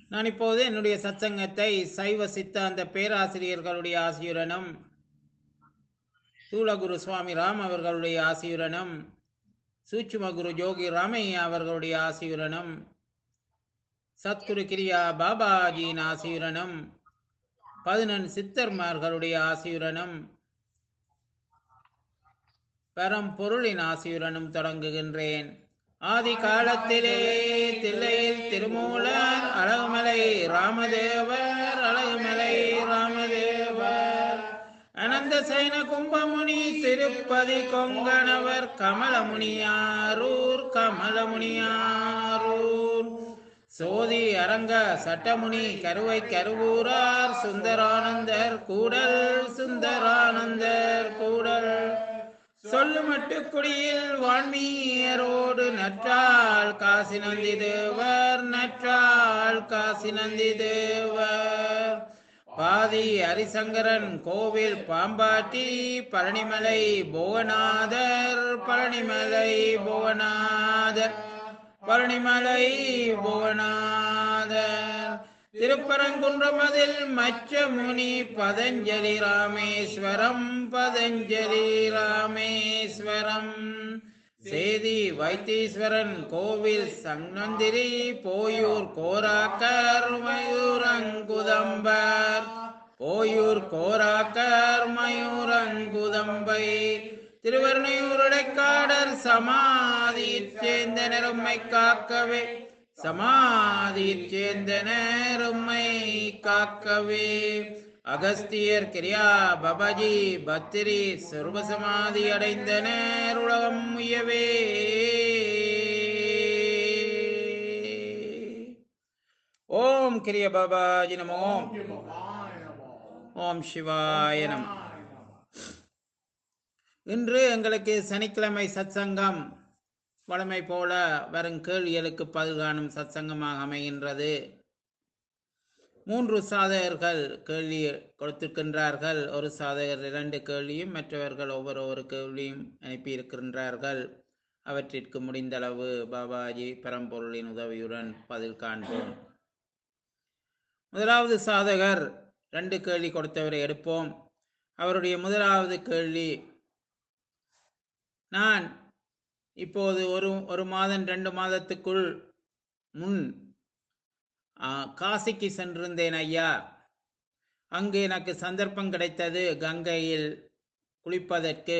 நான் இப்போது என்னுடைய சத்சங்கத்தை சைவ சித்தாந்த பேராசிரியர்களுடைய ஆசியுடனும் சூலகுரு சுவாமி ராம் அவர்களுடைய ஆசியுடனும் சூட்சும குரு ஜோகி ராமையா அவர்களுடைய ஆசியுடனும் சத்குரு கிரியா பாபாஜியின் ஆசியுடனும் பதினெண் சித்தர்மார்களுடைய ஆசியுடனும் பரம்பொருளின் ஆசியுடனும் தொடங்குகின்றேன் ஆதி காலத்திலே தில்லையில் திருமூலர் அழகுமலை ராமதேவர் அழகுமலை ராமதேவர் அனந்த சைன கும்பமுனி திருப்பதி கொங்கணவர் கமலமுனியாரூர் கமலமுனியாரூர் சோதி அரங்க சட்டமுனி கருவை கருவூரார் சுந்தரானந்தர் கூடல் சுந்தரானந்தர் கூடல் சொல்லுமட்டு குடியில் வான்மீயரோடு நற்றால் காசி நந்தி தேவர் நற்றால் காசி நந்தி தேவர் பாதி ஹரிசங்கரன் கோவில் பாம்பாட்டி பழனிமலை புவனாதர் பழனிமலை புவனாதர் பழனிமலை புவனாதர் திருப்பரங்குன்றமதில் மச்ச முனி பதஞ்சலி ராமேஸ்வரம் பதஞ்சலி ராமேஸ்வரம் சேதி வைத்தீஸ்வரன் கோவில் சங்கந்திரி போயூர் கோராக்கர் மயூரங்குதம்பர் போயூர் கோராக்கர் மயூரங்குதம்பை திருவர்ணையூருடைக்காடர் சமாதியிற் சேர்ந்த நெரும்மை காக்கவே சமாதியிற் சேர்ந்த நேரும்மை காக்கவே அகஸ்தியர் கிரியா பபஜி பத்திரி சர்வசமாதி அடைந்த நேருலகம் முயவே ஓம் கிரிய பாபாஜி நமோ ஓம் சிவாய நம இன்று எங்களுக்கு சனிக்கிழமை சத்சங்கம் வழமை போல வரும் கேள்விகளுக்கு பதில் காணும் சத்சங்கமாக அமைகின்றது மூன்று சாதகர்கள் கேள்வி கொடுத்திருக்கின்றார்கள் ஒரு சாதகர் இரண்டு கேள்வியும் மற்றவர்கள் ஒவ்வொரு ஒரு கேள்வியும் அனுப்பியிருக்கின்றார்கள் அவற்றிற்கு முடிந்தளவு பாபாஜி பரம்பொருளின் உதவியுடன் பதில் காண்போம் முதலாவது சாதகர் ரெண்டு கேள்வி கொடுத்தவரை எடுப்போம் அவருடைய முதலாவது கேள்வி நான் இப்போது ஒரு ஒரு மாதம் ரெண்டு மாதத்துக்குள் முன் காசிக்கு சென்றிருந்தேன் ஐயா அங்கு எனக்கு சந்தர்ப்பம் கிடைத்தது கங்கையில் குளிப்பதற்கு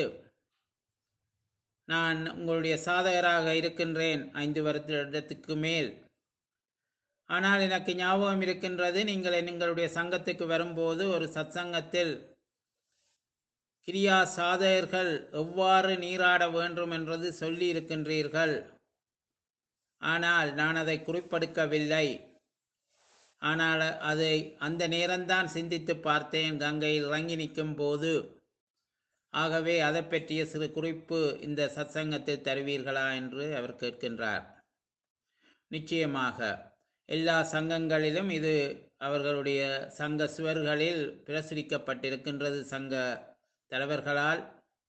நான் உங்களுடைய சாதகராக இருக்கின்றேன் ஐந்து வருடத்துக்கு மேல் ஆனால் எனக்கு ஞாபகம் இருக்கின்றது நீங்கள் எங்களுடைய சங்கத்துக்கு வரும்போது ஒரு சத்சங்கத்தில் கிரியா சாதகர்கள் எவ்வாறு நீராட வேண்டும் என்றது சொல்லி இருக்கின்றீர்கள் ஆனால் நான் அதை குறிப்பெடுக்கவில்லை ஆனால் அதை அந்த நேரம்தான் சிந்தித்து பார்த்தேன் கங்கையில் இறங்கி நிற்கும் போது ஆகவே அதை பற்றிய சிறு குறிப்பு இந்த சத்சங்கத்தில் தருவீர்களா என்று அவர் கேட்கின்றார் நிச்சயமாக எல்லா சங்கங்களிலும் இது அவர்களுடைய சங்க சுவர்களில் பிரசுரிக்கப்பட்டிருக்கின்றது சங்க தலைவர்களால்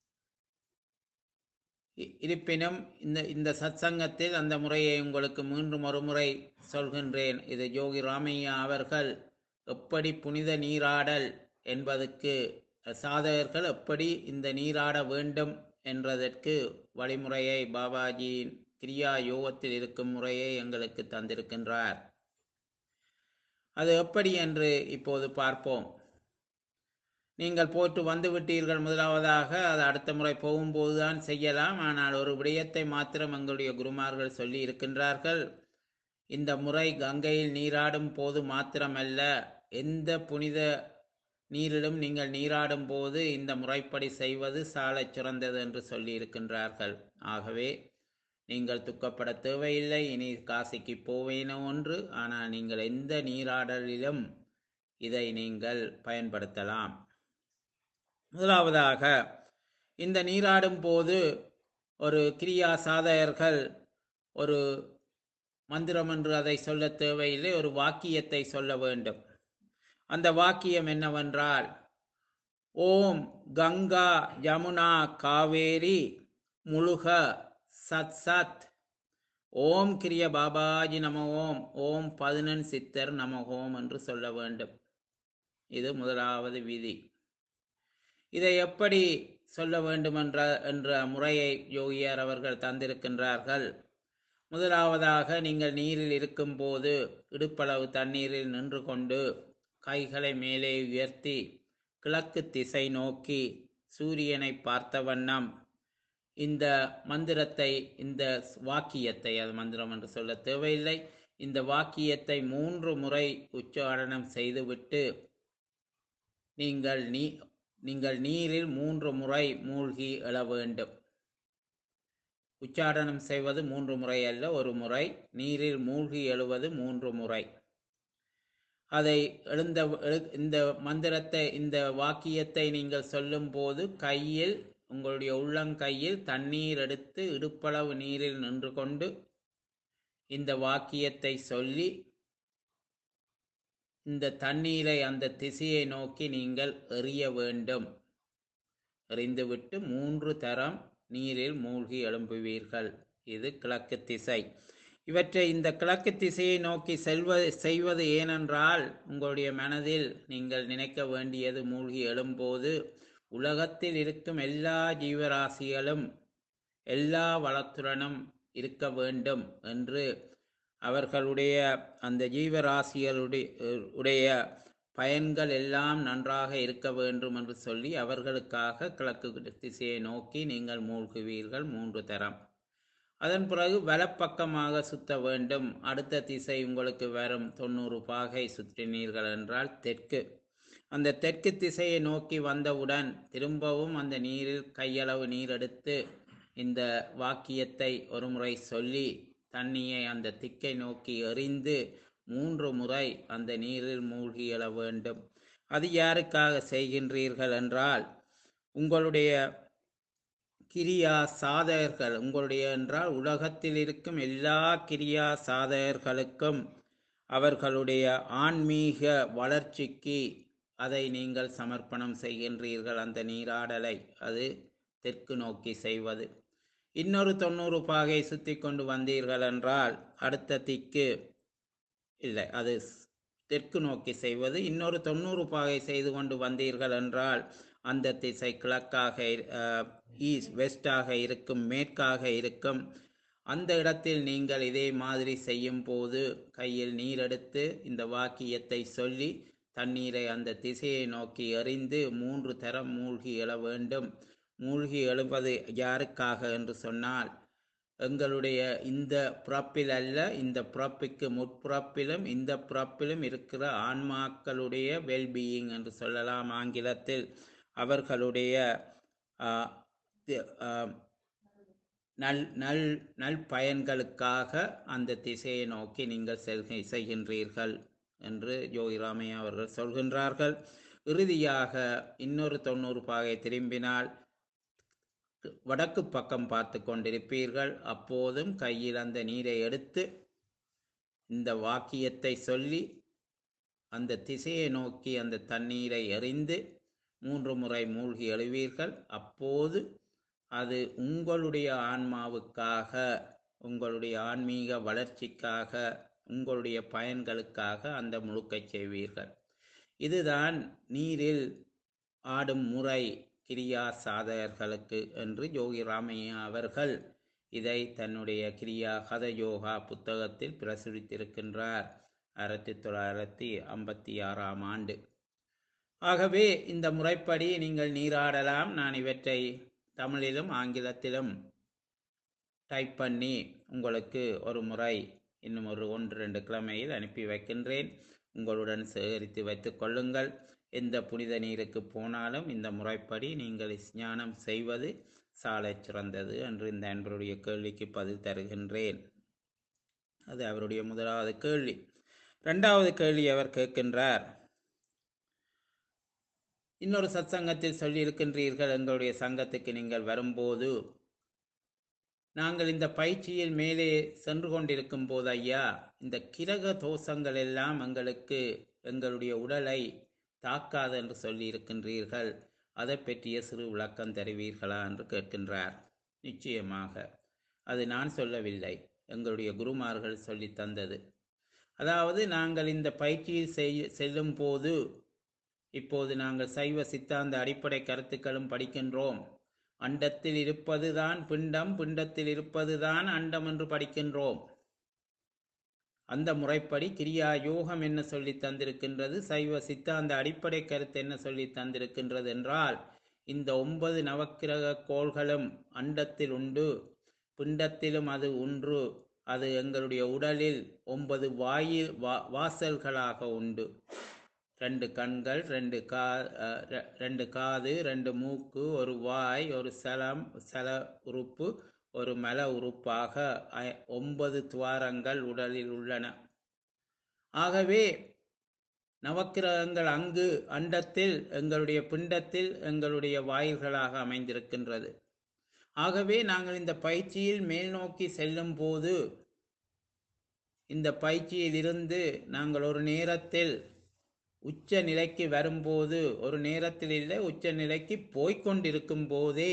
இருப்பினும் இந்த இந்த சத்சங்கத்தில் அந்த முறையை உங்களுக்கு மீண்டும் ஒரு முறை சொல்கின்றேன் இது யோகி ராமையா அவர்கள் எப்படி புனித நீராடல் என்பதற்கு சாதகர்கள் எப்படி இந்த நீராட வேண்டும் என்றதற்கு வழிமுறையை பாபாஜியின் கிரியா யோகத்தில் இருக்கும் முறையை எங்களுக்கு தந்திருக்கின்றார் அது எப்படி என்று இப்போது பார்ப்போம் நீங்கள் போட்டு வந்து விட்டீர்கள் முதலாவதாக அது அடுத்த முறை போகும்போது தான் செய்யலாம் ஆனால் ஒரு விடயத்தை மாத்திரம் எங்களுடைய குருமார்கள் சொல்லி இருக்கின்றார்கள் இந்த முறை கங்கையில் நீராடும் போது மாத்திரமல்ல எந்த புனித நீரிலும் நீங்கள் நீராடும் போது இந்த முறைப்படி செய்வது சாலச் சிறந்தது என்று சொல்லி இருக்கின்றார்கள் ஆகவே நீங்கள் துக்கப்பட தேவையில்லை இனி காசிக்கு போவேன ஒன்று ஆனால் நீங்கள் எந்த நீராடலிலும் இதை நீங்கள் பயன்படுத்தலாம் முதலாவதாக இந்த நீராடும் போது ஒரு கிரியா சாதகர்கள் ஒரு மந்திரம் என்று அதை சொல்ல தேவையில்லை ஒரு வாக்கியத்தை சொல்ல வேண்டும் அந்த வாக்கியம் என்னவென்றால் ஓம் கங்கா யமுனா காவேரி முழுக சத் சத் ஓம் கிரிய பாபாஜி நம ஓம் ஓம் பதினெண் சித்தர் நம ஓம் என்று சொல்ல வேண்டும் இது முதலாவது விதி இதை எப்படி சொல்ல வேண்டும் என்ற என்ற முறையை யோகியார் அவர்கள் தந்திருக்கின்றார்கள் முதலாவதாக நீங்கள் நீரில் இருக்கும்போது இடுப்பளவு தண்ணீரில் நின்று கொண்டு கைகளை மேலே உயர்த்தி கிழக்கு திசை நோக்கி சூரியனை பார்த்த வண்ணம் இந்த மந்திரத்தை இந்த வாக்கியத்தை அது மந்திரம் என்று சொல்ல தேவையில்லை இந்த வாக்கியத்தை மூன்று முறை உச்சாரணம் செய்துவிட்டு நீங்கள் நீ நீங்கள் நீரில் மூன்று முறை மூழ்கி எழ வேண்டும் உச்சாரணம் செய்வது மூன்று முறை அல்ல ஒரு முறை நீரில் மூழ்கி எழுவது மூன்று முறை அதை எழுந்த எழு- இந்த மந்திரத்தை இந்த வாக்கியத்தை நீங்கள் சொல்லும் போது கையில் உங்களுடைய உள்ளங்கையில் தண்ணீர் எடுத்து இடுப்பளவு நீரில் நின்று கொண்டு இந்த வாக்கியத்தை சொல்லி இந்த தண்ணீரை அந்த திசையை நோக்கி நீங்கள் எறிய வேண்டும் எறிந்துவிட்டு மூன்று தரம் நீரில் மூழ்கி எழும்புவீர்கள் இது கிழக்கு திசை இவற்றை இந்த கிழக்கு திசையை நோக்கி செல்வது செய்வது ஏனென்றால் உங்களுடைய மனதில் நீங்கள் நினைக்க வேண்டியது மூழ்கி எழும்போது உலகத்தில் இருக்கும் எல்லா ஜீவராசிகளும் எல்லா வளத்துடனும் இருக்க வேண்டும் என்று அவர்களுடைய அந்த ஜீவராசிகளுடைய உடைய பயன்கள் எல்லாம் நன்றாக இருக்க வேண்டும் என்று சொல்லி அவர்களுக்காக கிழக்கு திசையை நோக்கி நீங்கள் மூழ்குவீர்கள் மூன்று தரம் அதன் பிறகு வலப்பக்கமாக சுத்த வேண்டும் அடுத்த திசை உங்களுக்கு வரும் தொண்ணூறு பாகை சுற்றினீர்கள் என்றால் தெற்கு அந்த தெற்கு திசையை நோக்கி வந்தவுடன் திரும்பவும் அந்த நீரில் கையளவு நீர் எடுத்து இந்த வாக்கியத்தை ஒரு முறை சொல்லி தண்ணியை அந்த திக்கை நோக்கி எறிந்து மூன்று முறை அந்த நீரில் மூழ்கி எழ வேண்டும் அது யாருக்காக செய்கின்றீர்கள் என்றால் உங்களுடைய கிரியா சாதகர்கள் உங்களுடைய என்றால் உலகத்தில் இருக்கும் எல்லா கிரியா சாதகர்களுக்கும் அவர்களுடைய ஆன்மீக வளர்ச்சிக்கு அதை நீங்கள் சமர்ப்பணம் செய்கின்றீர்கள் அந்த நீராடலை அது தெற்கு நோக்கி செய்வது இன்னொரு தொண்ணூறு பாகை சுத்தி கொண்டு வந்தீர்கள் என்றால் அடுத்த திக்கு இல்லை அது தெற்கு நோக்கி செய்வது இன்னொரு தொண்ணூறு பாகை செய்து கொண்டு வந்தீர்கள் என்றால் அந்த திசை கிழக்காக ஈஸ்ட் வெஸ்டாக இருக்கும் மேற்காக இருக்கும் அந்த இடத்தில் நீங்கள் இதே மாதிரி செய்யும் போது கையில் நீர் எடுத்து இந்த வாக்கியத்தை சொல்லி தண்ணீரை அந்த திசையை நோக்கி எறிந்து மூன்று தரம் மூழ்கி எழ வேண்டும் மூழ்கி எழுவது யாருக்காக என்று சொன்னால் எங்களுடைய இந்த பிறப்பில் அல்ல இந்த பிறப்புக்கு முற்பிறப்பிலும் இந்த பிறப்பிலும் இருக்கிற ஆன்மாக்களுடைய வெல்பீயிங் என்று சொல்லலாம் ஆங்கிலத்தில் அவர்களுடைய ஆ, தி- ஆ, நல் நல் நல் பயன்களுக்காக அந்த திசையை நோக்கி நீங்கள் செல்கை செய்கின்றீர்கள் என்று யோகிராமையா அவர்கள் சொல்கின்றார்கள் இறுதியாக இன்னொரு தொண்ணூறு பாகை திரும்பினால் வடக்கு பக்கம் பார்த்து கொண்டிருப்பீர்கள் அப்போதும் கையில் அந்த நீரை எடுத்து இந்த வாக்கியத்தை சொல்லி அந்த திசையை நோக்கி அந்த தண்ணீரை எறிந்து மூன்று முறை மூழ்கி எழுவீர்கள் அப்போது அது உங்களுடைய ஆன்மாவுக்காக உங்களுடைய ஆன்மீக வளர்ச்சிக்காக உங்களுடைய பயன்களுக்காக அந்த முழுக்கச் செய்வீர்கள் இதுதான் நீரில் ஆடும் முறை கிரியா சாதகர்களுக்கு என்று யோகி ராமையா அவர்கள் இதை தன்னுடைய கிரியா கத யோகா புத்தகத்தில் பிரசுரித்திருக்கின்றார் ஆயிரத்தி தொள்ளாயிரத்தி ஐம்பத்தி ஆறாம் ஆண்டு ஆகவே இந்த முறைப்படி நீங்கள் நீராடலாம் நான் இவற்றை தமிழிலும் ஆங்கிலத்திலும் டைப் பண்ணி உங்களுக்கு ஒரு முறை இன்னும் ஒரு ஒன்று ரெண்டு கிழமையில் அனுப்பி வைக்கின்றேன் உங்களுடன் சேகரித்து வைத்துக் கொள்ளுங்கள் எந்த புனித நீருக்கு போனாலும் இந்த முறைப்படி நீங்கள் ஸ்நானம் செய்வது சாலச் சிறந்தது என்று இந்த அன்பருடைய கேள்விக்கு பதில் தருகின்றேன் அது அவருடைய முதலாவது கேள்வி இரண்டாவது கேள்வி அவர் கேட்கின்றார் இன்னொரு சத்சங்கத்தில் சொல்லியிருக்கின்றீர்கள் எங்களுடைய சங்கத்துக்கு நீங்கள் வரும்போது நாங்கள் இந்த பயிற்சியில் மேலே சென்று கொண்டிருக்கும் போது ஐயா இந்த கிரக தோஷங்கள் எல்லாம் எங்களுக்கு எங்களுடைய உடலை தாக்காது என்று சொல்லி இருக்கின்றீர்கள் அதை பற்றிய சிறு விளக்கம் தருவீர்களா என்று கேட்கின்றார் நிச்சயமாக அது நான் சொல்லவில்லை எங்களுடைய குருமார்கள் சொல்லி தந்தது அதாவது நாங்கள் இந்த பயிற்சியில் செய் செல்லும் போது இப்போது நாங்கள் சைவ சித்தாந்த அடிப்படை கருத்துக்களும் படிக்கின்றோம் அண்டத்தில் இருப்பதுதான் பிண்டம் பிண்டத்தில் இருப்பதுதான் அண்டம் என்று படிக்கின்றோம் அந்த முறைப்படி கிரியா யோகம் என்ன சொல்லி தந்திருக்கின்றது சைவ சித்தாந்த அடிப்படை கருத்து என்ன சொல்லி தந்திருக்கின்றது என்றால் இந்த ஒன்பது நவக்கிரக கோள்களும் அண்டத்தில் உண்டு பிண்டத்திலும் அது ஒன்று அது எங்களுடைய உடலில் ஒன்பது வாயில் வா வாசல்களாக உண்டு ரெண்டு கண்கள் ரெண்டு கா அஹ், ரெ- ரெண்டு காது ரெண்டு மூக்கு ஒரு வாய் ஒரு சலம் சல உறுப்பு ஒரு மல உறுப்பாக ஐ- ஒன்பது துவாரங்கள் உடலில் உள்ளன ஆகவே நவக்கிரகங்கள் அங்கு அண்டத்தில் எங்களுடைய பிண்டத்தில் எங்களுடைய வாயில்களாக அமைந்திருக்கின்றது ஆகவே நாங்கள் இந்த பயிற்சியில் மேல் நோக்கி செல்லும் போது இந்த பயிற்சியில் இருந்து நாங்கள் ஒரு நேரத்தில் உச்ச நிலைக்கு வரும்போது ஒரு நேரத்தில் இல்லை உச்ச நிலைக்கு போய்க்கொண்டிருக்கும் போதே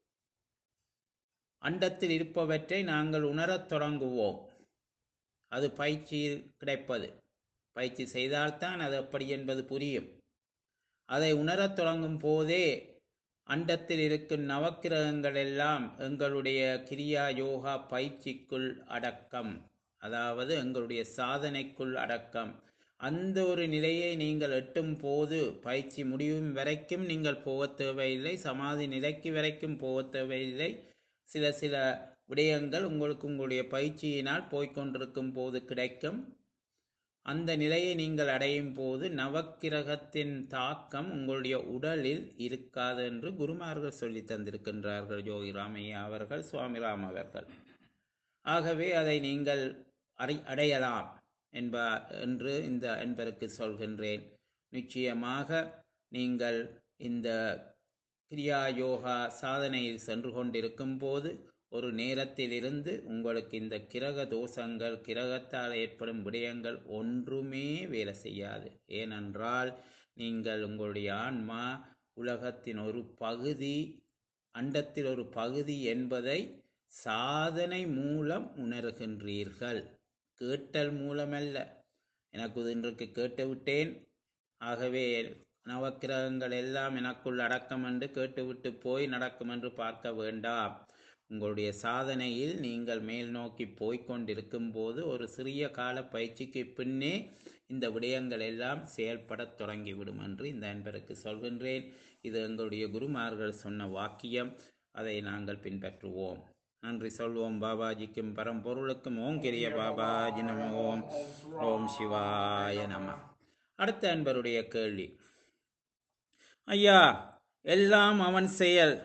அண்டத்தில் இருப்பவற்றை நாங்கள் உணரத் தொடங்குவோம் அது பயிற்சியில் கிடைப்பது பயிற்சி செய்தால்தான் அது அப்படி என்பது புரியும் அதை உணரத் தொடங்கும் போதே அண்டத்தில் இருக்கும் நவக்கிரகங்கள் எல்லாம் எங்களுடைய கிரியா யோகா பயிற்சிக்குள் அடக்கம் அதாவது எங்களுடைய சாதனைக்குள் அடக்கம் அந்த ஒரு நிலையை நீங்கள் எட்டும் போது பயிற்சி முடியும் வரைக்கும் நீங்கள் போகத் தேவையில்லை சமாதி நிலைக்கு வரைக்கும் போகத் தேவையில்லை சில சில விடயங்கள் உங்களுக்கு உங்களுடைய பயிற்சியினால் போய்க்கொண்டிருக்கும் போது கிடைக்கும் அந்த நிலையை நீங்கள் அடையும் போது நவக்கிரகத்தின் தாக்கம் உங்களுடைய உடலில் இருக்காது என்று குருமார்கள் சொல்லி தந்திருக்கின்றார்கள் யோகி ராமையா அவர்கள் சுவாமிராம் அவர்கள் ஆகவே அதை நீங்கள் அறி அடையலாம் என்ப என்று இந்த என்பருக்கு சொல்கின்றேன் நிச்சயமாக நீங்கள் இந்த கிரியா யோகா சாதனையில் சென்று கொண்டிருக்கும் போது ஒரு நேரத்தில் இருந்து உங்களுக்கு இந்த கிரக தோஷங்கள் கிரகத்தால் ஏற்படும் விடயங்கள் ஒன்றுமே வேலை செய்யாது ஏனென்றால் நீங்கள் உங்களுடைய ஆன்மா உலகத்தின் ஒரு பகுதி அண்டத்தில் ஒரு பகுதி என்பதை சாதனை மூலம் உணர்கின்றீர்கள் கேட்டல் மூலமல்ல எனக்கு இது இன்றைக்கு கேட்டு விட்டேன் ஆகவே நவக்கிரகங்கள் எல்லாம் எனக்குள் அடக்கம் என்று கேட்டுவிட்டு போய் நடக்கும் என்று பார்க்க வேண்டாம் உங்களுடைய சாதனையில் நீங்கள் மேல் நோக்கி போய்க்கொண்டிருக்கும் போது ஒரு சிறிய கால பயிற்சிக்கு பின்னே இந்த விடயங்கள் எல்லாம் செயல்படத் தொடங்கிவிடும் என்று இந்த அன்பருக்கு சொல்கின்றேன் இது எங்களுடைய குருமார்கள் சொன்ன வாக்கியம் அதை நாங்கள் பின்பற்றுவோம் நன்றி சொல்வோம் பாபாஜிக்கும் பரம்பொருளுக்கும் ஓம் கிரிய பாபாஜி நம ஓம் ஓம் சிவாய நம அடுத்த அன்பருடைய கேள்வி ஐயா எல்லாம் அவன் செயல்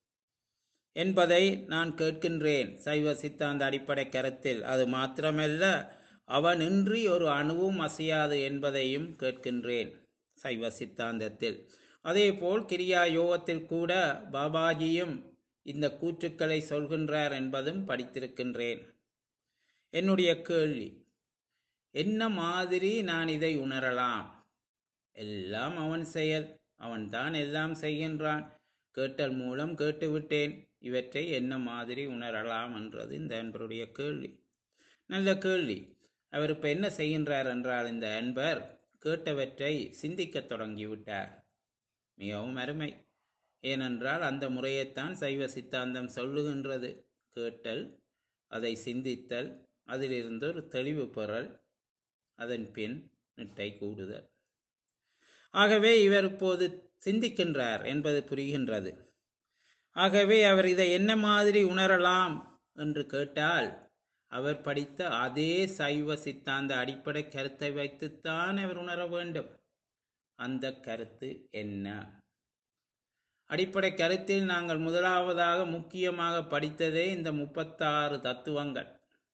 என்பதை நான் கேட்கின்றேன் சைவ சித்தாந்த அடிப்படை கருத்தில் அது மாத்திரமல்ல அவனின்றி ஒரு அணுவும் அசையாது என்பதையும் கேட்கின்றேன் சைவ சித்தாந்தத்தில் அதேபோல் கிரியா யோகத்தில் கூட பாபாஜியும் இந்த கூற்றுக்களை சொல்கின்றார் என்பதும் படித்திருக்கின்றேன் என்னுடைய கேள்வி என்ன மாதிரி நான் இதை உணரலாம் எல்லாம் அவன் செயல் அவன்தான் எல்லாம் செய்கின்றான் கேட்டல் மூலம் கேட்டுவிட்டேன் இவற்றை என்ன மாதிரி உணரலாம் என்றது இந்த அன்பருடைய கேள்வி நல்ல கேள்வி அவர் இப்ப என்ன செய்கின்றார் என்றால் இந்த அன்பர் கேட்டவற்றை சிந்திக்கத் தொடங்கிவிட்டார் மிகவும் அருமை ஏனென்றால் அந்த முறையைத்தான் சைவ சித்தாந்தம் சொல்லுகின்றது கேட்டல் அதை சிந்தித்தல் அதிலிருந்து ஒரு தெளிவு பெறல் அதன் பின் நிட்டை கூடுதல் ஆகவே இவர் இப்போது சிந்திக்கின்றார் என்பது புரிகின்றது ஆகவே அவர் இதை என்ன மாதிரி உணரலாம் என்று கேட்டால் அவர் படித்த அதே சைவ சித்தாந்த அடிப்படை கருத்தை வைத்துத்தான் அவர் உணர வேண்டும் அந்த கருத்து என்ன அடிப்படை கருத்தில் நாங்கள் முதலாவதாக முக்கியமாக படித்ததே இந்த முப்பத்தாறு தத்துவங்கள்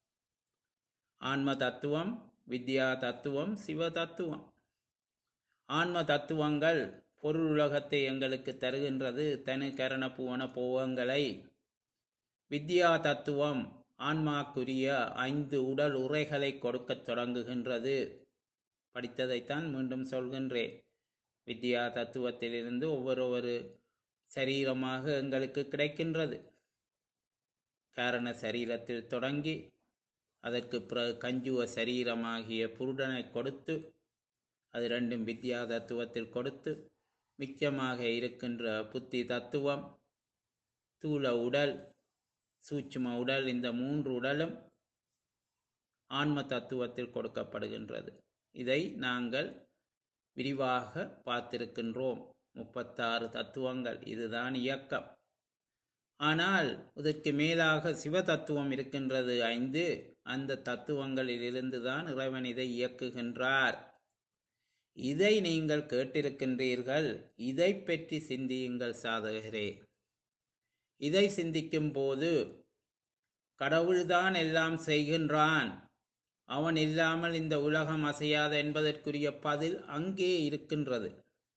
ஆன்ம தத்துவம் வித்யா தத்துவம் சிவ தத்துவம் ஆன்ம தத்துவங்கள் பொருள் உலகத்தை எங்களுக்கு தருகின்றது தனு கரண புவன போகங்களை வித்யா தத்துவம் ஆன்மாக்குரிய ஐந்து உடல் உரைகளை கொடுக்கத் தொடங்குகின்றது படித்ததைத்தான் மீண்டும் சொல்கின்றேன் வித்யா தத்துவத்திலிருந்து ஒவ்வொரு ஒரு சரீரமாக எங்களுக்கு கிடைக்கின்றது காரண சரீரத்தில் தொடங்கி அதற்கு பிறகு கஞ்சுவ சரீரமாகிய புருடனை கொடுத்து அது ரெண்டும் வித்யா தத்துவத்தில் கொடுத்து மிச்சமாக இருக்கின்ற புத்தி தத்துவம் தூல உடல் சூட்சும உடல் இந்த மூன்று உடலும் ஆன்ம தத்துவத்தில் கொடுக்கப்படுகின்றது இதை நாங்கள் விரிவாக பார்த்திருக்கின்றோம் முப்பத்தாறு தத்துவங்கள் இதுதான் இயக்கம் ஆனால் இதற்கு மேலாக சிவ தத்துவம் இருக்கின்றது ஐந்து அந்த தத்துவங்களிலிருந்து தான் இறைவன் இதை இயக்குகின்றார் இதை நீங்கள் கேட்டிருக்கின்றீர்கள் இதை பற்றி சிந்தியுங்கள் சாதகரே இதை சிந்திக்கும் போது கடவுள்தான் எல்லாம் செய்கின்றான் அவன் இல்லாமல் இந்த உலகம் அசையாது என்பதற்குரிய பதில் அங்கே இருக்கின்றது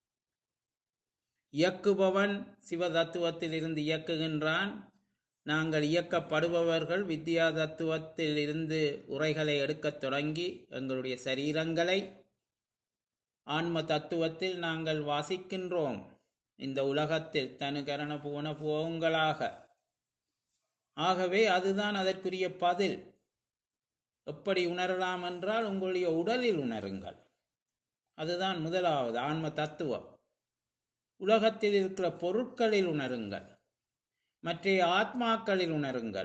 இயக்குபவன் சிவ தத்துவத்தில் இருந்து இயக்குகின்றான் நாங்கள் இயக்கப்படுபவர்கள் வித்யா தத்துவத்தில் இருந்து உரைகளை எடுக்கத் தொடங்கி எங்களுடைய சரீரங்களை ஆன்ம தத்துவத்தில் நாங்கள் வாசிக்கின்றோம் இந்த உலகத்தில் தனுகரண புவன போங்களாக ஆகவே அதுதான் அதற்குரிய பதில் எப்படி உணரலாம் என்றால் உங்களுடைய உடலில் உணருங்கள் அதுதான் முதலாவது ஆன்ம தத்துவம் உலகத்தில் இருக்கிற பொருட்களில் உணருங்கள் மற்ற ஆத்மாக்களில் உணருங்கள்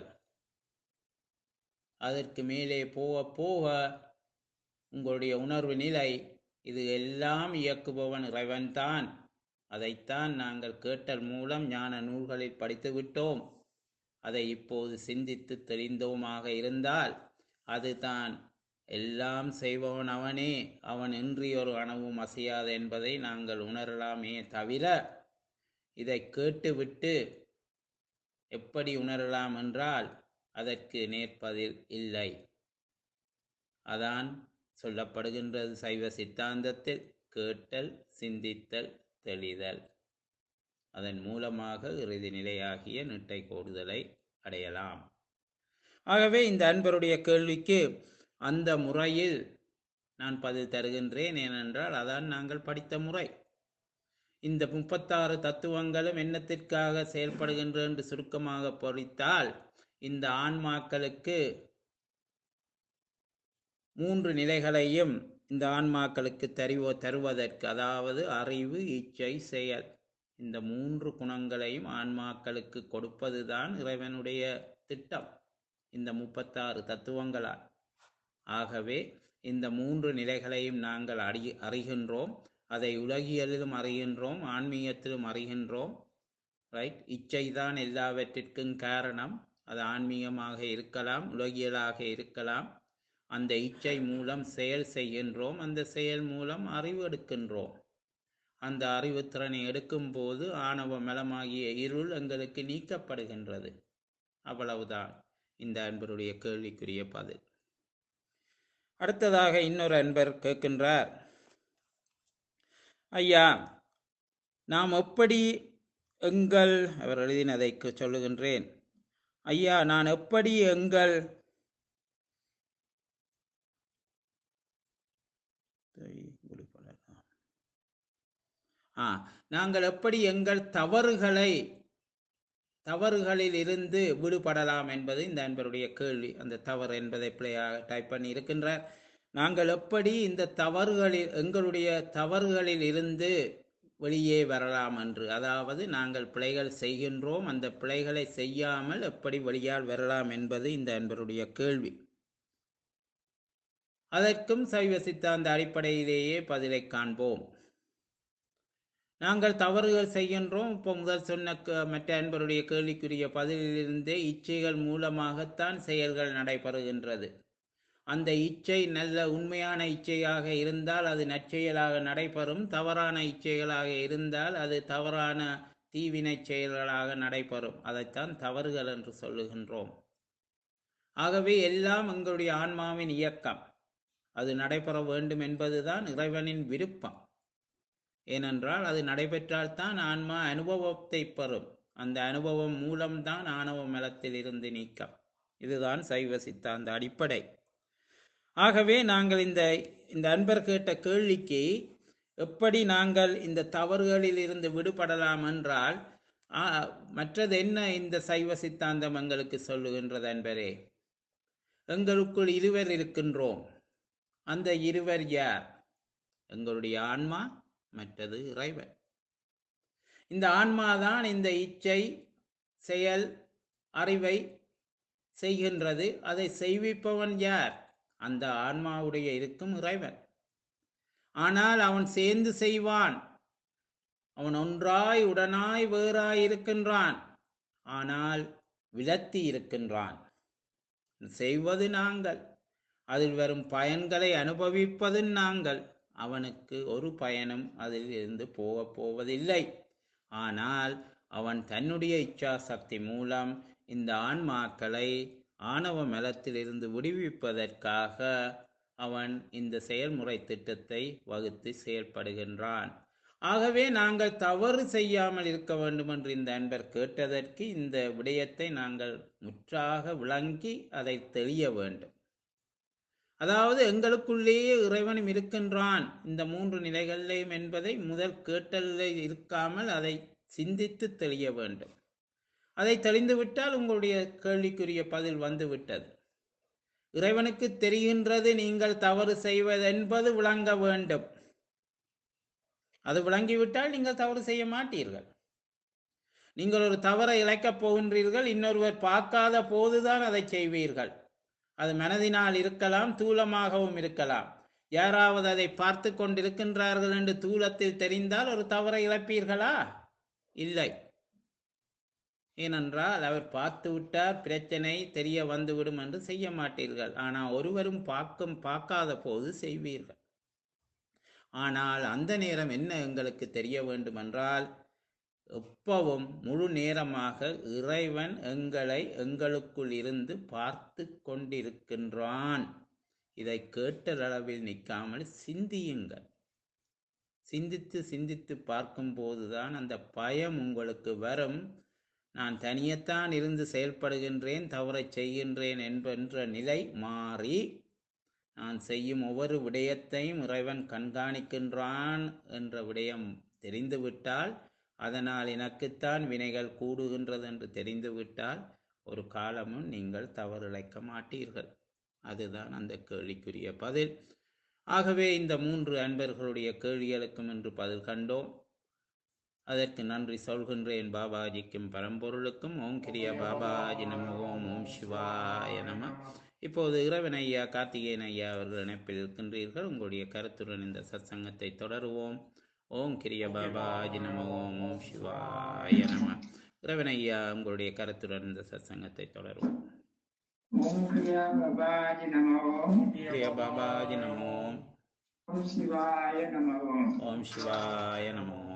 அதற்கு மேலே போக போக உங்களுடைய உணர்வு நிலை இது எல்லாம் இயக்குபவன் இறைவன்தான் அதைத்தான் நாங்கள் கேட்டல் மூலம் ஞான நூல்களில் படித்து விட்டோம் அதை இப்போது சிந்தித்து தெரிந்தோமாக இருந்தால் அதுதான் எல்லாம் செய்பவன் அவனே அவன் இன்றி ஒரு அணவும் அசையாது என்பதை நாங்கள் உணரலாமே தவிர இதை கேட்டுவிட்டு எப்படி உணரலாம் என்றால் அதற்கு நேர்ப்பதில் இல்லை அதான் சொல்லப்படுகின்றது சைவ சித்தாந்தத்தில் கேட்டல் சிந்தித்தல் தெளிதல் அதன் மூலமாக இறுதி நிலையாகிய நிட்டை கோடுதலை அடையலாம் ஆகவே இந்த அன்பருடைய கேள்விக்கு அந்த முறையில் நான் பதில் தருகின்றேன் ஏனென்றால் அதான் நாங்கள் படித்த முறை இந்த முப்பத்தாறு தத்துவங்களும் என்னத்திற்காக செயல்படுகின்ற என்று சுருக்கமாக பொறித்தால் இந்த ஆன்மாக்களுக்கு மூன்று நிலைகளையும் இந்த ஆன்மாக்களுக்கு தருவ தருவதற்கு அதாவது அறிவு இச்சை செயல் இந்த மூன்று குணங்களையும் ஆன்மாக்களுக்கு கொடுப்பதுதான் இறைவனுடைய திட்டம் இந்த முப்பத்தாறு தத்துவங்களால் ஆகவே இந்த மூன்று நிலைகளையும் நாங்கள் அறி அறிகின்றோம் அதை உலகியலிலும் அறிகின்றோம் ஆன்மீகத்திலும் அறிகின்றோம் ரைட் இச்சைதான் எல்லாவற்றிற்கும் காரணம் அது ஆன்மீகமாக இருக்கலாம் உலகியலாக இருக்கலாம் அந்த இச்சை மூலம் செயல் செய்கின்றோம் அந்த செயல் மூலம் அறிவு எடுக்கின்றோம் அந்த அறிவு திறனை எடுக்கும் போது ஆணவ மலமாகிய இருள் எங்களுக்கு நீக்கப்படுகின்றது அவ்வளவுதான் இந்த அன்பருடைய கேள்விக்குரிய பதில் அடுத்ததாக இன்னொரு அன்பர் கேட்கின்றார் ஐயா நாம் எப்படி எங்கள் அவர் எழுதினதை சொல்லுகின்றேன் ஐயா நான் எப்படி எங்கள் ஆ நாங்கள் எப்படி எங்கள் தவறுகளை தவறுகளில் இருந்து விடுபடலாம் என்பது இந்த அன்பருடைய கேள்வி அந்த தவறு என்பதை பிள்ளையாக டைப் பண்ணி இருக்கின்றார் நாங்கள் எப்படி இந்த தவறுகளில் எங்களுடைய தவறுகளில் இருந்து வெளியே வரலாம் என்று அதாவது நாங்கள் பிழைகள் செய்கின்றோம் அந்த பிழைகளை செய்யாமல் எப்படி வெளியால் வரலாம் என்பது இந்த அன்பருடைய கேள்வி அதற்கும் சைவ சித்தாந்த அடிப்படையிலேயே பதிலை காண்போம் நாங்கள் தவறுகள் செய்கின்றோம் இப்போ முதல் சொன்ன க- மற்ற அன்பருடைய கேள்விக்குரிய பதிலிலிருந்தே இச்சைகள் மூலமாகத்தான் செயல்கள் நடைபெறுகின்றது அந்த இச்சை நல்ல உண்மையான இச்சையாக இருந்தால் அது நற்செயலாக நடைபெறும் தவறான இச்சைகளாக இருந்தால் அது தவறான தீவினை செயல்களாக நடைபெறும் அதைத்தான் தவறுகள் என்று சொல்லுகின்றோம் ஆகவே எல்லாம் எங்களுடைய ஆன்மாவின் இயக்கம் அது நடைபெற வேண்டும் என்பதுதான் இறைவனின் விருப்பம் ஏனென்றால் அது நடைபெற்றால்தான் ஆன்மா அனுபவத்தை பெறும் அந்த அனுபவம் மூலம்தான் ஆணவ மலத்தில் இருந்து நீக்கம் இதுதான் சைவ சித்தாந்த அடிப்படை ஆகவே நாங்கள் இந்த இந்த அன்பர் கேட்ட கேள்விக்கு எப்படி நாங்கள் இந்த தவறுகளில் இருந்து விடுபடலாம் என்றால் ஆ, மற்றது என்ன இந்த சைவ சித்தாந்தம் எங்களுக்கு சொல்லுகின்றது அன்பரே எங்களுக்குள் இருவர் இருக்கின்றோம் அந்த இருவர் யார் எங்களுடைய ஆன்மா மற்றது இறைவன் இந்த ஆன்மாதான் இந்த இச்சை செயல் அறிவை செய்கின்றது அதை செய்விப்பவன் யார் அந்த ஆன்மாவுடைய இருக்கும் இறைவன் ஆனால் அவன் சேர்ந்து செய்வான் அவன் ஒன்றாய் உடனாய் வேறாய் இருக்கின்றான் ஆனால் விலத்தி இருக்கின்றான் செய்வது நாங்கள் அதில் வரும் பயன்களை அனுபவிப்பது நாங்கள் அவனுக்கு ஒரு பயனும் அதில் இருந்து போகப் போவதில்லை ஆனால் அவன் தன்னுடைய இச்சா சக்தி மூலம் இந்த ஆன்மாக்களை ஆணவ மலத்திலிருந்து விடுவிப்பதற்காக அவன் இந்த செயல்முறை திட்டத்தை வகுத்து செயல்படுகின்றான் ஆகவே நாங்கள் தவறு செய்யாமல் இருக்க வேண்டும் என்று இந்த அன்பர் கேட்டதற்கு இந்த விடயத்தை நாங்கள் முற்றாக விளங்கி அதை தெளிய வேண்டும் அதாவது எங்களுக்குள்ளேயே இறைவனும் இருக்கின்றான் இந்த மூன்று நிலைகளிலேயும் என்பதை முதல் கேட்டலில் இருக்காமல் அதை சிந்தித்து தெளிய வேண்டும் அதை தெளிந்துவிட்டால் உங்களுடைய கேள்விக்குரிய பதில் வந்துவிட்டது இறைவனுக்கு தெரிகின்றது நீங்கள் தவறு செய்வதென்பது விளங்க வேண்டும் அது விளங்கிவிட்டால் நீங்கள் தவறு செய்ய மாட்டீர்கள் நீங்கள் ஒரு தவறை இழைக்கப் போகின்றீர்கள் இன்னொருவர் பார்க்காத போதுதான் அதை செய்வீர்கள் அது மனதினால் இருக்கலாம் தூலமாகவும் இருக்கலாம் யாராவது அதை பார்த்து கொண்டிருக்கின்றார்கள் என்று தூலத்தில் தெரிந்தால் ஒரு தவறை இழப்பீர்களா இல்லை ஏனென்றால் அவர் பார்த்து விட்டார் பிரச்சனை தெரிய வந்துவிடும் என்று செய்ய மாட்டீர்கள் ஆனால் ஒருவரும் பார்க்கும் பார்க்காத போது செய்வீர்கள் ஆனால் அந்த நேரம் என்ன எங்களுக்கு தெரிய வேண்டுமென்றால் எப்பவும் முழு நேரமாக இறைவன் எங்களை எங்களுக்குள் இருந்து பார்த்து கொண்டிருக்கின்றான் இதை கேட்ட அளவில் நிற்காமல் சிந்தியுங்கள் சிந்தித்து சிந்தித்து பார்க்கும்போதுதான் அந்த பயம் உங்களுக்கு வரும் நான் தனியத்தான் இருந்து செயல்படுகின்றேன் தவறை செய்கின்றேன் என்பென்ற நிலை மாறி நான் செய்யும் ஒவ்வொரு விடயத்தையும் இறைவன் கண்காணிக்கின்றான் என்ற விடயம் தெரிந்துவிட்டால் அதனால் எனக்குத்தான் வினைகள் கூடுகின்றது என்று தெரிந்துவிட்டால் ஒரு காலமும் நீங்கள் தவறிழைக்க மாட்டீர்கள் அதுதான் அந்த கேள்விக்குரிய பதில் ஆகவே இந்த மூன்று அன்பர்களுடைய கேள்விகளுக்கும் இன்று பதில் கண்டோம் அதற்கு நன்றி சொல்கின்றேன் பாபாஜிக்கும் பரம்பொருளுக்கும் ஓம் கிரியா பாபாஜி நம ஓம் ஓம் சிவாய நம இப்போது இறைவன் ஐயா கார்த்திகேயன் ஐயா அவர்கள் இணைப்பில் இருக்கின்றீர்கள் உங்களுடைய கருத்துடன் இந்த சத்சங்கத்தை தொடருவோம் ஓம் கிரிய பாபாஜி நம ஓம் ஓம் சிவாய நம இறைவன் ஐயா உங்களுடைய கருத்துடன் இந்த சத்சங்கத்தை தொடருவோம் ஓம் கிரியா பாபாஜி நம ஓம் கிரிய பாபாஜி நம ஓம் ஓம் சிவாய நம ஓம் ஓம் சிவாய நம ஓம்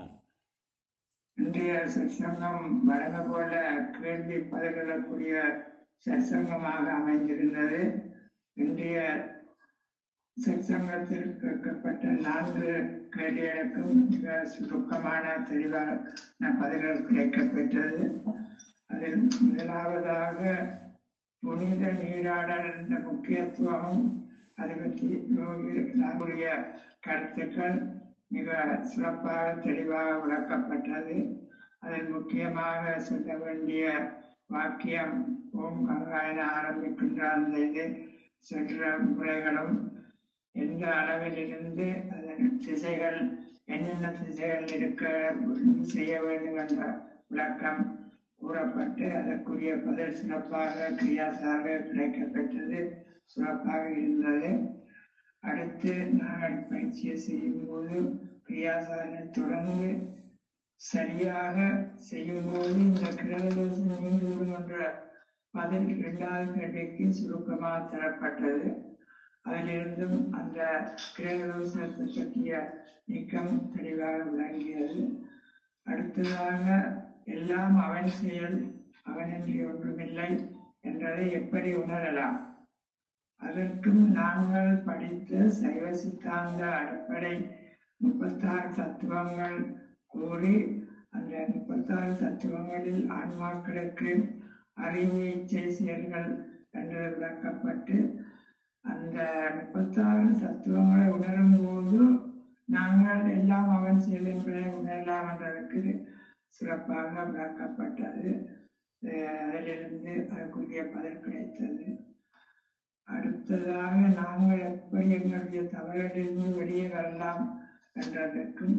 இன்றைய சத்சங்கம் வழங்க போல கேள்வி பதிலக்கூடிய சத்சங்கமாக அமைந்திருந்தது இன்றைய சத்சங்கத்தில் கேட்கப்பட்ட நான்கு கேள்விகளுக்கும் மிக சுருக்கமான தெளிவான பதில்கள் கிடைக்கப்பெற்றது அதில் முதலாவதாக புனித நீராடல் என்ற முக்கியத்துவம் அதை பற்றி நம்முடைய கருத்துக்கள் மிக சிறப்பாக தெளிவாக விளக்கப்பட்டது அதில் முக்கியமாக சொல்ல வேண்டிய வாக்கியம் ஓம் கங்காயன ஆரம்பிக்கின்ற அந்த இது சென்ற முறைகளும் எந்த அளவிலிருந்து அதன் திசைகள் என்னென்ன திசைகள் இருக்க செய்ய வேண்டும் என்ற விளக்கம் கூறப்பட்டு அதற்குரிய பதில் சிறப்பாக கிரியாசாக கிடைக்கப்பெற்றது சிறப்பாக இருந்தது அடுத்து நாங்கள் பயிற்சியை செய்யும் போது கிரியாசாரனை தொடர்ந்து சரியாக செய்யும்போது இந்த கிரகதோஷம் நீங்கிவிடும் என்ற பதில் இரண்டாவது கேள்விக்கு சுருக்கமாக தரப்பட்டது அதிலிருந்தும் அந்த கிரகதோஷத்தை பற்றிய நீக்கம் தெளிவாக விளங்கியது அடுத்ததாக எல்லாம் அவன் செயல் அவனின்றி ஒன்றுமில்லை என்றதை எப்படி உணரலாம் அதற்கும் நாங்கள் படித்த சைவ சித்தாந்த அடிப்படை முப்பத்தாறு தத்துவங்கள் கூறி அந்த முப்பத்தாறு தத்துவங்களில் ஆன்மாக்களுக்கு அறிவு இச்சை செயல்கள் என்று விளக்கப்பட்டு அந்த முப்பத்தாறு தத்துவங்களை உணரும் போது நாங்கள் எல்லாம் அவன் செயல் என்பதை உணரலாம் என்றதற்கு சிறப்பாக விளக்கப்பட்டது அஹ் அதிலிருந்து அதற்குரிய பதில் கிடைத்தது அடுத்ததாக நாங்கள் எப்படி எங்களுடைய தவறிலிருந்து வெளியே வரலாம் என்றதற்கும்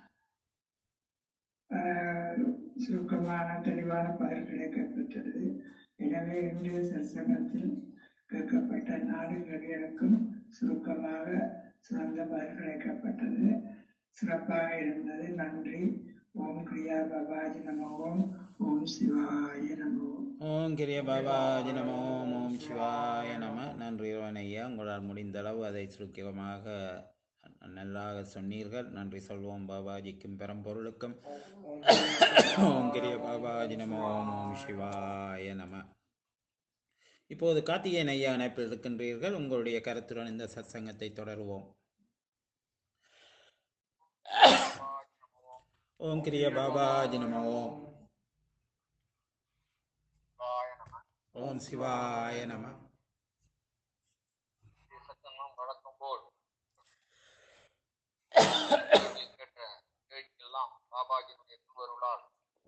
ஆஹ், சுருக்கமான தெளிவான பதில் கிடைக்கப்பெற்றது எனவே இன்றைய சத்சங்கத்தில் கேட்கப்பட்ட நாடு கேள்விகளுக்கும் சுருக்கமாக சிறந்த பதில் கிடைக்கப்பட்டது சிறப்பாக இருந்தது நன்றி ஓம் கிரியா பபாஜி நம ஓம் ஓம் சிவாய நம ஓம் ஓம் கிரிய பாபாஜி நம ஓம் ஓம் சிவாய நம நன்றி ரோஹன் ஐயா உங்களால் முடிந்த அளவு அதை சுருக்கமாக நல்லாக சொன்னீர்கள் நன்றி சொல்வோம் பாபாஜிக்கும் பெரம்பொருளுக்கும் ஓம் கிரிய பாபாஜி நம ஓம் ஓம் சிவாய நம இப்போது கார்த்திகேயன் ஐயா இணைப்பில் இருக்கின்றீர்கள் உங்களுடைய கருத்துடன் இந்த சத்சங்கத்தை தொடருவோம் ஓம் கிரிய பாபாஜி நம ஓம் ஓம் சிவாய நம சத்தங்களும் வழக்கம் போல் கேட்ட கேள்விக்கெல்லாம் பாபாஜியுடைய திருவருளால்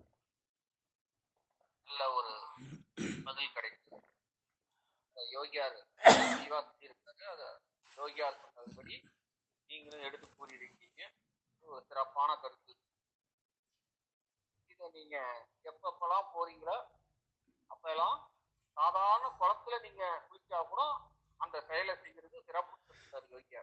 நல்ல ஒரு பதில் கிடைக்கும் அந்த யோகியார் சிவா இருக்காரு அத யோகியார் சொன்னதுபடி நீங்களும் எடுத்து கூறியிருக்கீங்க இது ஒரு சிறப்பான கருத்து இதை நீங்க எப்பப்பெல்லாம் போறீங்களோ அப்பெல்லாம் சாதாரண குளத்துல நீங்க குளிச்சா கூட அந்த செயலை செய்யறது சிறப்பு சொல்லிட்டாரு யோகியார்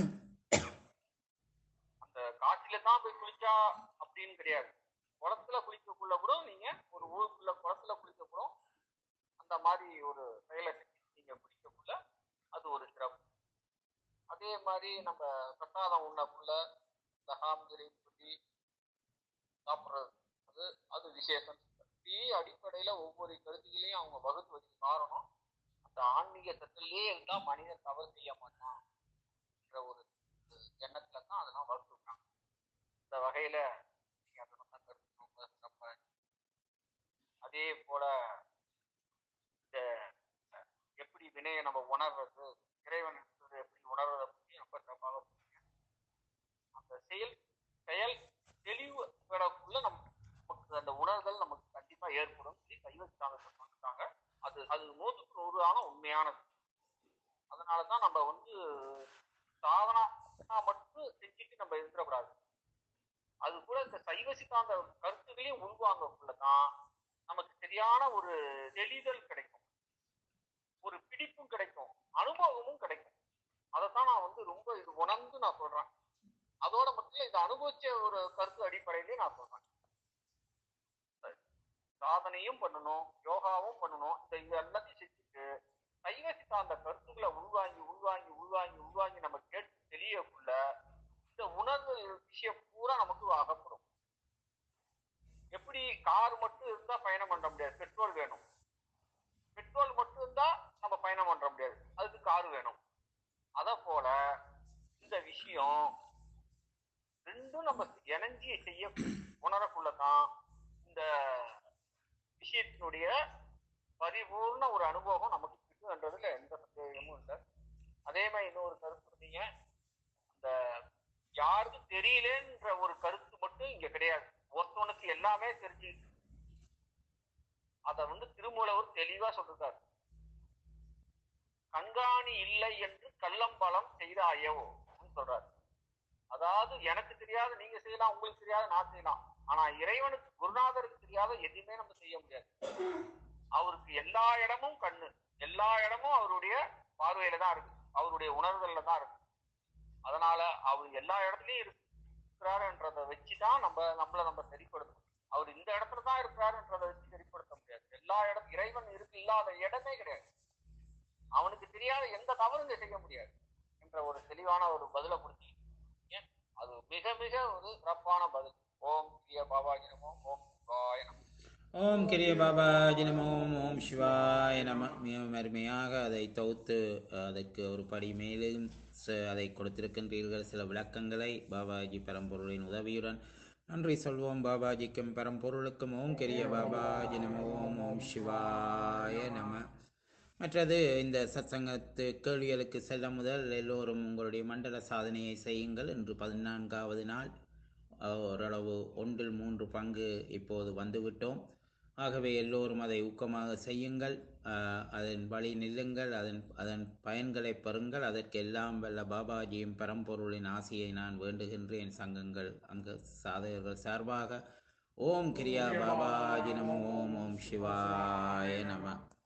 அந்த காட்சியில தான் போய் குளிச்சா அப்படின்னு கிடையாது குளத்துல குளிக்கக்குள்ள கூட நீங்க ஒரு ஊருக்குள்ள குளத்துல குளிக்க கூட அந்த மாதிரி ஒரு செயலை செஞ்சு நீங்க குளிக்கக்குள்ள அது ஒரு சிறப்பு அதே மாதிரி நம்ம பிரசாதம் உண்ணக்குள்ள இந்த ஹாம்கிரி சொல்லி சாப்பிடுறது அது அது விசேஷம் இதே அடிப்படையில ஒவ்வொரு கருத்துகளையும் அவங்க வகுத்து வச்சு காரணம் அந்த ஆன்மீக தத்திலேயே இருந்தா மனிதன் தவறு செய்ய மாட்டான் என்ற ஒரு எண்ணத்துல தான் அதெல்லாம் வகுத்து விட்டாங்க இந்த வகையில நீங்க அதை சொன்ன கருத்து ரொம்ப சிறப்பா இருக்கு. அதே போல இந்த எப்படி வினையை நம்ம உணர்றது இறைவன் இருக்கிறது எப்படி உணர்றதை பத்தி ரொம்ப சிறப்பாக சொன்னீங்க. அந்த செயல் செயல் தெளிவு பெறக்குள்ள நம்ம நமக்கு அந்த உணர்தல் நமக்கு கண்டிப்பா ஏற்படும் சொல்லி கைவச்சாங்க சொல்லிட்டாங்க அது அது நூற்றுக்கு நூறான உண்மையானது அதனாலதான் நம்ம வந்து சாதனா மட்டும் செஞ்சுட்டு நம்ம இருந்துடக்கூடாது அது கூட இந்த சைவ சித்தாந்த கருத்துகளையும் உள்வாங்கக்குள்ளதான் நமக்கு சரியான ஒரு தெளிதல் கிடைக்கும் ஒரு பிடிப்பும் கிடைக்கும் அனுபவமும் கிடைக்கும் அதைத்தான் நான் வந்து ரொம்ப இது உணர்ந்து நான் சொல்றேன் அதோட மட்டும் இல்ல, இதை அனுபவிச்ச ஒரு கருத்து அடிப்படையிலேயே நான் சொல்றேன் சரி. சாதனையும் பண்ணணும் யோகாவும் பண்ணணும் இந்த இது எல்லாத்தையும் செஞ்சுட்டு சைவ சித்தாந்த கருத்துக்களை உள்வாங்கி உள்வாங்கி உள்வாங்கி உள்வாங்கி நம்ம கேட்டு தெரியக்குள்ள இந்த உணர்வு விஷயம் பூரா நமக்கு அகப்படும் எப்படி கார் மட்டும் இருந்தா பயணம் பண்ண முடியாது பெட்ரோல் வேணும் பெட்ரோல் மட்டும் இருந்தா நம்ம பயணம் பண்ண முடியாது அதுக்கு கார் வேணும் அத போல இந்த விஷயம் ரெண்டும் நம்ம இணைஞ்சி செய்ய உணரக்குள்ளதான் இந்த விஷயத்தினுடைய பரிபூர்ண ஒரு அனுபவம் நமக்கு இருக்குன்றதுல எந்த சந்தேகமும் இல்லை அதே மாதிரி இன்னொரு கருத்து இருந்தீங்க அந்த யாருக்கு தெரியலன்ற ஒரு கருத்து மட்டும் இங்க கிடையாது ஒருத்தவனுக்கு எல்லாமே தெரிஞ்சு அத வந்து திருமூலவர் தெளிவா சொல்றாரு கண்காணி இல்லை என்று கள்ளம்பலம் செய்தாயோ அப்படின்னு சொல்றாரு அதாவது எனக்கு தெரியாத நீங்க செய்யலாம் உங்களுக்கு தெரியாத நான் செய்யலாம் ஆனா இறைவனுக்கு குருநாதருக்கு தெரியாத எதுவுமே நம்ம செய்ய முடியாது அவருக்கு எல்லா இடமும் கண்ணு எல்லா இடமும் அவருடைய பார்வையில தான் இருக்கு அவருடைய உணர்தல்ல தான் இருக்கு அதனால அவர் எல்லா இடத்துலயும் இருக்கிறாருன்றதை வச்சுதான் நம்ம நம்மள நம்ம சரிப்படுத்தணும் அவர் இந்த இடத்துல தான் இருக்கிறாருன்றதை வச்சு சரிப்படுத்த முடியாது எல்லா இடம் இறைவன் இருக்கு இல்லாத இடமே கிடையாது அவனுக்கு தெரியாத எந்த தவறும் இங்க செய்ய முடியாது என்ற ஒரு தெளிவான ஒரு பதிலை கொடுத்தீங்க ஏன்? அது மிக மிக ஒரு சிறப்பான பதில் ஓம் பிரிய பாபாஜி நமோ ஓம் சிவாய நமோ ஓம் கிரிய பாபாஜி நம ஓம் ஓம் சிவாய நம மிகவும் அருமையாக அதை தொகுத்து அதற்கு ஒரு படி மேலும் ச- அதை கொடுத்திருக்கின்றீர்கள் சில விளக்கங்களை பாபாஜி பரம்பொருளின் உதவியுடன் நன்றி சொல்வோம் பாபாஜிக்கும் பரம்பொருளுக்கும் ஓம் கிரிய பாபாஜி நம ஓம் ஓம் சிவாய நம மற்றது இந்த சத்சங்கத்து கேள்விகளுக்கு செல்ல முதல் எல்லோரும் உங்களுடைய மண்டல சாதனையை செய்யுங்கள் இன்று பதினான்காவது நாள் அஹ், ஓரளவு ஒன்றில் மூன்று பங்கு இப்போது வந்துவிட்டோம் ஆகவே எல்லோரும் அதை ஊக்கமாக செய்யுங்கள் ஆஹ், அதன் வழி நில்லுங்கள் அதன் அதன் பயன்களை பெறுங்கள் அதற்கு எல்லாம் வல்ல பாபாஜியும் பரம்பொருளின் ஆசியை நான் வேண்டுகின்றேன் சங்கங்கள் அங்கு சாதகர்கள் சார்பாக ஓம் கிரியா பாபாஜி நம ஓம் ஓம் சிவாய நம